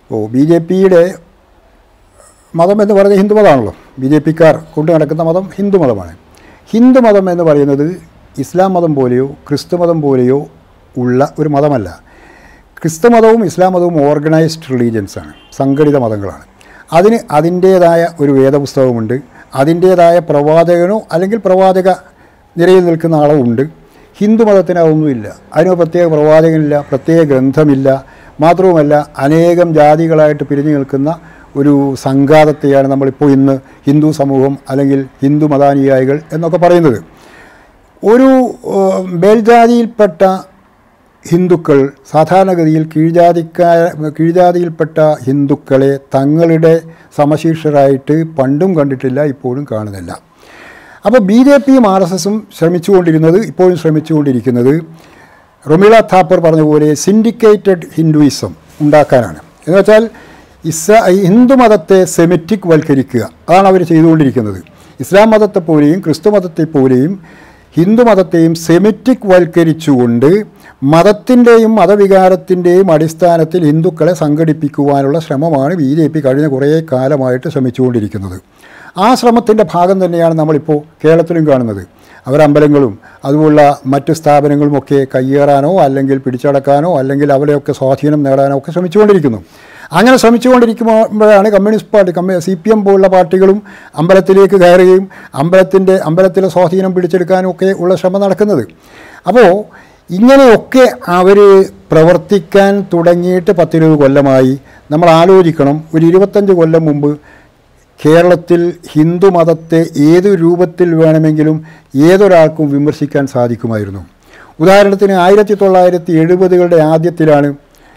ഓ B J പിയുടെ മതം എന്ന് പറയുന്നത് ഹിന്ദുമതമാണല്ലോ ബി ജെ പിക്കാർ കൊണ്ടു നടക്കുന്ന മതം ഹിന്ദുമതമാണ് ഹിന്ദുമതം എന്ന് പറയുന്നത് ഇസ്ലാം മതം പോലെയോ ക്രിസ്തു മതം പോലെയോ ഉള്ള ഒരു മതമല്ല ക്രിസ്തു മതവും ഇസ്ലാം മതവും ഓർഗനൈസ്ഡ് റിലീജിയൻസാണ് സംഘടിത മതങ്ങളാണ് അതിന് അതിൻ്റേതായ ഒരു വേദപുസ്തകമുണ്ട് അതിൻ്റേതായ പ്രവാചകനോ അല്ലെങ്കിൽ പ്രവാചക നിരയിൽ നിൽക്കുന്ന ആളോ ഉണ്ട് ഹിന്ദു മതത്തിന് അതൊന്നുമില്ല അതിന് പ്രത്യേക പ്രവാചകനില്ല പ്രത്യേക ഗ്രന്ഥമില്ല മാത്രവുമല്ല അനേകം ജാതികളായിട്ട് പിരിഞ്ഞു നിൽക്കുന്ന ഒരു സംഘാതത്തെയാണ് നമ്മളിപ്പോൾ ഇന്ന് ഹിന്ദു സമൂഹം അല്ലെങ്കിൽ ഹിന്ദു മതാനുയായികൾ എന്നൊക്കെ പറയുന്നത് ഒരു ഏഹ്, മേൽജാതിയിൽപ്പെട്ട ഹിന്ദുക്കൾ സാധാരണഗതിയിൽ കീഴ്ജാതിക്കാര കീഴ്ജാതിയിൽപ്പെട്ട ഹിന്ദുക്കളെ തങ്ങളുടെ സമശീർഷരായിട്ട് പണ്ടും കണ്ടിട്ടില്ല ഇപ്പോഴും കാണുന്നില്ല അപ്പോൾ ബി ജെ പിയും ആർ എസ് എസും ശ്രമിച്ചുകൊണ്ടിരുന്നത് ഇപ്പോഴും ശ്രമിച്ചുകൊണ്ടിരിക്കുന്നത് റൊമിള താപ്പർ പറഞ്ഞ പോലെ സിൻഡിക്കേറ്റഡ് ഹിന്ദുയിസം ഉണ്ടാക്കാനാണ് എന്ന് വെച്ചാൽ ഇസ്ല ഹിന്ദു മതത്തെ സെമിറ്റിക് വൽക്കരിക്കുക അതാണ് അവർ ചെയ്തുകൊണ്ടിരിക്കുന്നത് ഇസ്ലാം മതത്തെ പോലെയും ക്രിസ്തു മതത്തെ പോലെയും ഹിന്ദു മതത്തെയും സെമിറ്റിക് വൽക്കരിച്ചുകൊണ്ട് മതത്തിൻ്റെയും മതവികാരത്തിൻ്റെയും അടിസ്ഥാനത്തിൽ ഹിന്ദുക്കളെ സംഘടിപ്പിക്കുവാനുള്ള ശ്രമമാണ് ബി ജെ പി കഴിഞ്ഞ കുറേ കാലമായിട്ട് ശ്രമിച്ചുകൊണ്ടിരിക്കുന്നത് ആ ശ്രമത്തിൻ്റെ ഭാഗം തന്നെയാണ് നമ്മളിപ്പോൾ കേരളത്തിലും കാണുന്നത് അവരമ്പലങ്ങളും അതുപോലുള്ള മറ്റ് സ്ഥാപനങ്ങളുമൊക്കെ കയ്യേറാനോ അല്ലെങ്കിൽ പിടിച്ചടക്കാനോ അല്ലെങ്കിൽ അവരെയൊക്കെ സ്വാധീനം നേടാനോ ഒക്കെ ശ്രമിച്ചുകൊണ്ടിരിക്കുന്നു അങ്ങനെ ശ്രമിച്ചുകൊണ്ടിരിക്കുമ്പോഴാണ് കമ്മ്യൂണിസ്റ്റ് പാർട്ടി കമ്മ്യൂ സി പി എം പോലുള്ള പാർട്ടികളും അമ്പലത്തിലേക്ക് കയറുകയും അമ്പലത്തിൻ്റെ അമ്പലത്തിലെ സ്വാധീനം പിടിച്ചെടുക്കാനും ഒക്കെ ഉള്ള ശ്രമം നടക്കുന്നത് അപ്പോൾ ഇങ്ങനെയൊക്കെ അവർ പ്രവർത്തിക്കാൻ തുടങ്ങിയിട്ട് പത്തിരുപത് കൊല്ലമായി നമ്മൾ ആലോചിക്കണം ഒരു ഇരുപത്തഞ്ച് കൊല്ലം മുമ്പ് കേരളത്തിൽ ഹിന്ദു മതത്തെ ഏത് രൂപത്തിൽ വേണമെങ്കിലും ഏതൊരാൾക്കും വിമർശിക്കാൻ സാധിക്കുമായിരുന്നു ഉദാഹരണത്തിന് ആയിരത്തി തൊള്ളായിരത്തി എഴുപതുകളുടെ ആദ്യത്തിലാണ്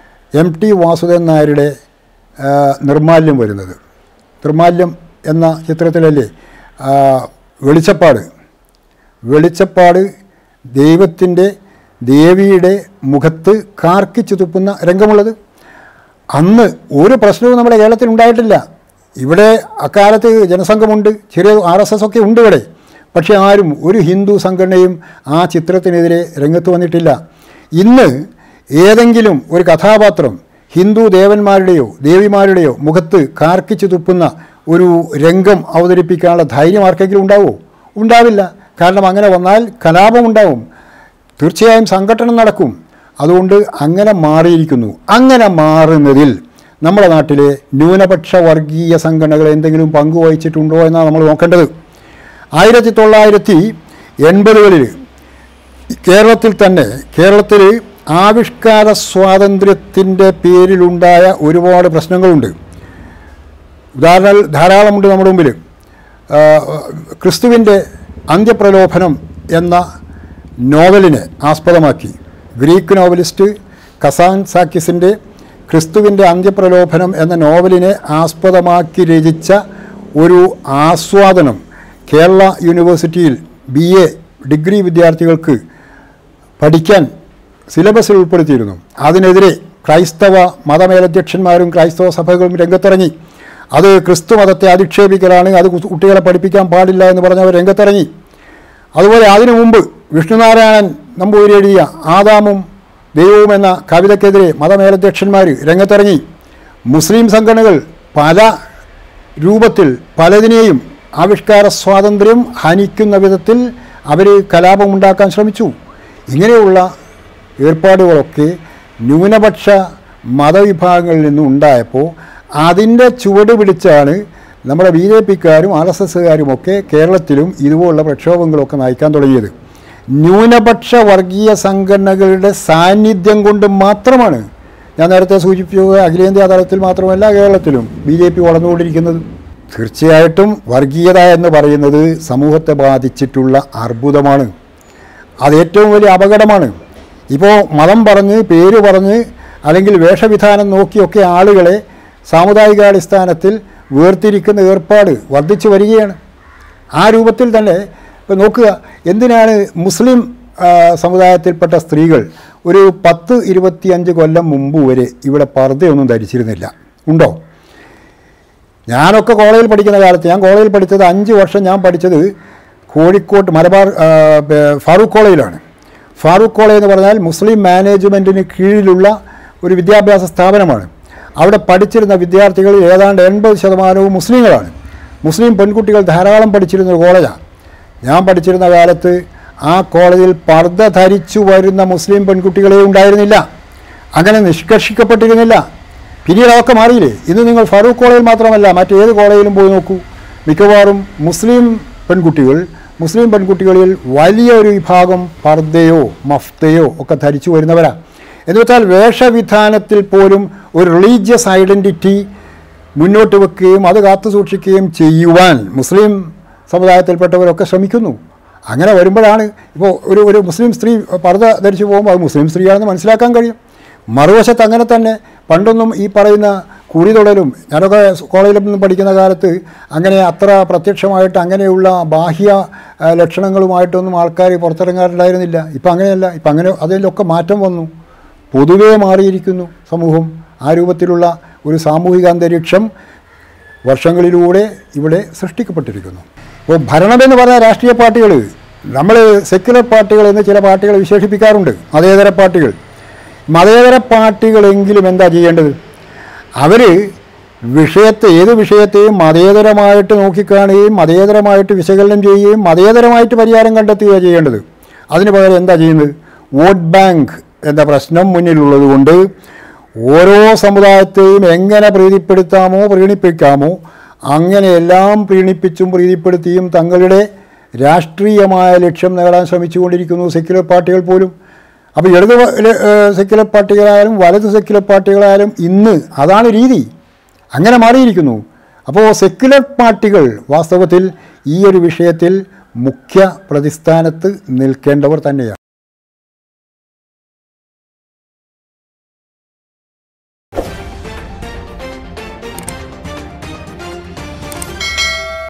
എം ടി വാസുദേവൻ നായരുടെ ആ, നിർമാല്യം വരുന്നത് നിർമാല്യം എന്ന ചിത്രത്തിലല്ലേ ആ, വെളിച്ചപ്പാട് വെളിച്ചപ്പാട് ദൈവത്തിൻ്റെ ദേവിയുടെ മുഖത്ത് കാർക്കിച്ചു തുപ്പുന്ന രംഗമുള്ളത് അന്ന് ഒരു പ്രശ്നവും നമ്മുടെ കേരളത്തിൽ ഉണ്ടായിട്ടില്ല ഇവിടെ അക്കാലത്ത് ജനസംഘമുണ്ട് ചെറിയ ആർ എസ് എസ് ഒക്കെ ഉണ്ട് ഇവിടെ പക്ഷേ ആരും ഒരു ഹിന്ദു സംഘടനയും ആ ചിത്രത്തിനെതിരെ രംഗത്ത് വന്നിട്ടില്ല ഇന്ന് ഏതെങ്കിലും ഒരു കഥാപാത്രം ഹിന്ദു ദേവന്മാരുടെയോ ദേവിമാരുടെയോ മുഖത്ത് കാർക്കിച്ചു തുപ്പുന്ന ഒരു രംഗം അവതരിപ്പിക്കാനുള്ള ധൈര്യം ആർക്കെങ്കിലും ഉണ്ടാവുമോ ഉണ്ടാവില്ല കാരണം അങ്ങനെ വന്നാൽ കലാപമുണ്ടാവും തീർച്ചയായും സംഘടന നടക്കും അതുകൊണ്ട് അങ്ങനെ മാറിയിരിക്കുന്നു അങ്ങനെ മാറുന്നതിൽ നമ്മുടെ നാട്ടിലെ ന്യൂനപക്ഷ വർഗീയ സംഘടനകൾ എന്തെങ്കിലും പങ്കുവഹിച്ചിട്ടുണ്ടോ എന്നാണ് നമ്മൾ നോക്കേണ്ടത് ആയിരത്തി തൊള്ളായിരത്തി എൺപതുകളിൽ കേരളത്തിൽ തന്നെ കേരളത്തിൽ ആവിഷ്കാര സ്വാതന്ത്ര്യത്തിൻ്റെ പേരിലുണ്ടായ ഒരുപാട് പ്രശ്നങ്ങളുണ്ട് ഉദാഹരണങ്ങൾ ധാരാളമുണ്ട് നമ്മുടെ മുമ്പിൽ ആ, ക്രിസ്തുവിൻ്റെ അന്ത്യപ്രലോഭനം എന്ന നോവലിനെ ആസ്പദമാക്കി ഗ്രീക്ക് നോവലിസ്റ്റ് കസാൻ സാക്കിസിൻ്റെ ക്രിസ്തുവിൻ്റെ അന്ത്യപ്രലോഭനം എന്ന നോവലിനെ ആസ്പദമാക്കി രചിച്ച ഒരു ആസ്വാദനം കേരള യൂണിവേഴ്സിറ്റിയിൽ ബി എ ഡിഗ്രി വിദ്യാർത്ഥികൾക്ക് പഠിക്കാൻ സിലബസിൽ ഉൾപ്പെടുത്തിയിരുന്നു അതിനെതിരെ ക്രൈസ്തവ മതമേലധ്യക്ഷന്മാരും ക്രൈസ്തവ സഭകളും രംഗത്തിറങ്ങി അത് ക്രിസ്തു മതത്തെ അധിക്ഷേപിക്കലാണ് അത് കു- കുട്ടികളെ പഠിപ്പിക്കാൻ പാടില്ല എന്ന് പറഞ്ഞവർ രംഗത്തിറങ്ങി അതുപോലെ അതിനു മുമ്പ് വിഷ്ണുനാരായണൻ നമ്പൂരി എഴുതിയ ആദാമും ദൈവവും എന്ന കവിതയ്ക്കെതിരെ മതമേലധ്യക്ഷന്മാർ രംഗത്തിറങ്ങി മുസ്ലിം സംഘടനകൾ പല രൂപത്തിൽ പലതിനെയും ആവിഷ്കാര സ്വാതന്ത്ര്യം ഹനിക്കുന്ന വിധത്തിൽ അവർ കലാപമുണ്ടാക്കാൻ ശ്രമിച്ചു ഇങ്ങനെയുള്ള ഏർപ്പാടുകളൊക്കെ ന്യൂനപക്ഷ മതവിഭാഗങ്ങളിൽ നിന്നും ഉണ്ടായപ്പോൾ അതിൻ്റെ ചുവട് പിടിച്ചാണ് നമ്മുടെ ബി ജെ പിക്കാരും ആർ എസ് എസ്സുകാരും ഒക്കെ കേരളത്തിലും ഇതുപോലുള്ള പ്രക്ഷോഭങ്ങളൊക്കെ നയിക്കാൻ തുടങ്ങിയത് ന്യൂനപക്ഷ വർഗീയ സംഘടനകളുടെ സാന്നിധ്യം കൊണ്ട് മാത്രമാണ് ഞാൻ നേരത്തെ സൂചിപ്പിച്ചത് അഖിലേന്ത്യാ തലത്തിൽ മാത്രമല്ല കേരളത്തിലും ബി ജെ പി വളർന്നുകൊണ്ടിരിക്കുന്നത് തീർച്ചയായിട്ടും വർഗീയത എന്ന് പറയുന്നത് സമൂഹത്തെ ബാധിച്ചിട്ടുള്ള അർബുദമാണ് അത് ഏറ്റവും വലിയ അപകടമാണ് ഇപ്പോൾ മതം പറഞ്ഞ് പേര് പറഞ്ഞ് അല്ലെങ്കിൽ വേഷവിധാനം നോക്കിയൊക്കെ ആളുകളെ സാമുദായികാടിസ്ഥാനത്തിൽ വേർതിരിക്കുന്ന ഏർപ്പാട് വർദ്ധിച്ചു വരികയാണ് ആ രൂപത്തിൽ തന്നെ ഇപ്പോൾ നോക്കുക എന്തിനാണ് മുസ്ലിം ആ, സമുദായത്തിൽപ്പെട്ട സ്ത്രീകൾ ഒരു പത്ത് ഇരുപത്തിയഞ്ച് കൊല്ലം മുമ്പ് വരെ ഇവിടെ പർദ്ദയൊന്നും ധരിച്ചിരുന്നില്ല ഉണ്ടോ ഞാനൊക്കെ കോളേജിൽ പഠിക്കുന്ന കാലത്ത് ഞാൻ കോളേജിൽ പഠിച്ചത് അഞ്ച് വർഷം ഞാൻ പഠിച്ചത് കോഴിക്കോട് മലബാർ ആ, ബ- ഫാറൂഖ് കോളേജിലാണ് ഫാറൂഖ് കോളേജ് എന്ന് പറഞ്ഞാൽ മുസ്ലിം മാനേജ്മെൻറ്റിന് കീഴിലുള്ള ഒരു വിദ്യാഭ്യാസ സ്ഥാപനമാണ് അവിടെ പഠിച്ചിരുന്ന വിദ്യാർത്ഥികളിൽ ഏതാണ്ട് എൺപത് ശതമാനവും മുസ്ലിങ്ങളാണ് മുസ്ലിം പെൺകുട്ടികൾ ധാരാളം പഠിച്ചിരുന്ന ഒരു കോളേജാണ് ഞാൻ പഠിച്ചിരുന്ന കാലത്ത് ആ കോളേജിൽ പർദ്ദ ധരിച്ചു വരുന്ന മുസ്ലിം പെൺകുട്ടികളെ ഉണ്ടായിരുന്നില്ല അങ്ങനെ നിഷ്കർഷിക്കപ്പെട്ടിരുന്നില്ല പിന്നീട് അതൊക്കെ മാറിയില്ലേ ഇന്ന് നിങ്ങൾ ഫറൂഖ് കോളേജിൽ മാത്രമല്ല മറ്റേത് കോളേജിലും പോയി നോക്കൂ മിക്കവാറും മുസ്ലിം പെൺകുട്ടികൾ മുസ്ലിം പെൺകുട്ടികളിൽ വലിയൊരു വിഭാഗം പർദ്ദയോ മഫ്തയോ ഒക്കെ ധരിച്ചു വരുന്നവരാണ് എന്ന് വെച്ചാൽ വേഷവിധാനത്തിൽ പോലും ഒരു റിലീജിയസ് ഐഡൻറ്റിറ്റി മുന്നോട്ട് വെക്കുകയും അത് കാത്തു സൂക്ഷിക്കുകയും ചെയ്യുവാൻ മുസ്ലിം സമുദായത്തിൽപ്പെട്ടവരൊക്കെ ശ്രമിക്കുന്നു അങ്ങനെ വരുമ്പോഴാണ് ഇപ്പോൾ ഒരു ഒരു മുസ്ലിം സ്ത്രീ പർദ്ദ ധരിച്ചു പോകുമ്പോൾ അത് മുസ്ലിം സ്ത്രീയാണെന്ന് മനസ്സിലാക്കാൻ കഴിയും മറുവശത്ത് അങ്ങനെ തന്നെ പണ്ടൊന്നും ഈ പറയുന്ന കുഴി തൊടലും ഞാനൊക്കെ കോളേജിൽ നിന്ന് പഠിക്കുന്ന കാലത്ത് അങ്ങനെ അത്ര പ്രത്യക്ഷമായിട്ട് അങ്ങനെയുള്ള ബാഹ്യ ആ, ലക്ഷണങ്ങളുമായിട്ടൊന്നും ആൾക്കാർ പുറത്തിറങ്ങാറുണ്ടായിരുന്നില്ല ഇപ്പം അങ്ങനെയല്ല ഇപ്പം അങ്ങനെ അതിലൊക്കെ മാറ്റം വന്നു പൊതുവേ മാറിയിരിക്കുന്നു സമൂഹം ആ രൂപത്തിലുള്ള ഒരു സാമൂഹിക അന്തരീക്ഷം വർഷങ്ങളിലൂടെ ഇവിടെ സൃഷ്ടിക്കപ്പെട്ടിരിക്കുന്നു ഇപ്പോൾ ഭരണമെന്ന് പറഞ്ഞ രാഷ്ട്രീയ പാർട്ടികൾ നമ്മൾ സെക്യുലർ പാർട്ടികൾ എന്ന് ചില പാർട്ടികൾ വിശേഷിപ്പിക്കാറുണ്ട് മതേതര പാർട്ടികൾ മതേതര പാർട്ടികളെങ്കിലും എന്താ ചെയ്യേണ്ടത് അവർ വിഷയത്തെ ഏത് വിഷയത്തെയും മതേതരമായിട്ട് നോക്കിക്കാണുകയും മതേതരമായിട്ട് വിശകലനം ചെയ്യുകയും മതേതരമായിട്ട് പരിഹാരം കണ്ടെത്തുകയാണ് ചെയ്യേണ്ടത് അതിന് പകരം എന്താ ചെയ്യുന്നത് വോട്ട് ബാങ്ക് എന്ന പ്രശ്നം മുന്നിലുള്ളത് കൊണ്ട് ഓരോ സമുദായത്തെയും എങ്ങനെ പ്രീതിപ്പെടുത്താമോ പ്രീണിപ്പിക്കാമോ അങ്ങനെയെല്ലാം പ്രീണിപ്പിച്ചും പ്രീതിപ്പെടുത്തിയും തങ്ങളുടെ രാഷ്ട്രീയമായ ലക്ഷ്യം നേടാൻ ശ്രമിച്ചുകൊണ്ടിരിക്കുന്നു സെക്യുലർ പാർട്ടികൾ പോലും അപ്പോൾ ഇടത് വ- ല- ഏഹ് സെക്യുലർ പാർട്ടികളായാലും വലത് സെക്യുലർ പാർട്ടികളായാലും ഇന്ന് അതാണ് രീതി അങ്ങനെ മാറിയിരിക്കുന്നു അപ്പോൾ സെക്യുലർ പാർട്ടികൾ വാസ്തവത്തിൽ ഈ ഒരു വിഷയത്തിൽ മുഖ്യ പ്രതിസ്ഥാനത്ത് നിൽക്കേണ്ടവർ തന്നെയാണ്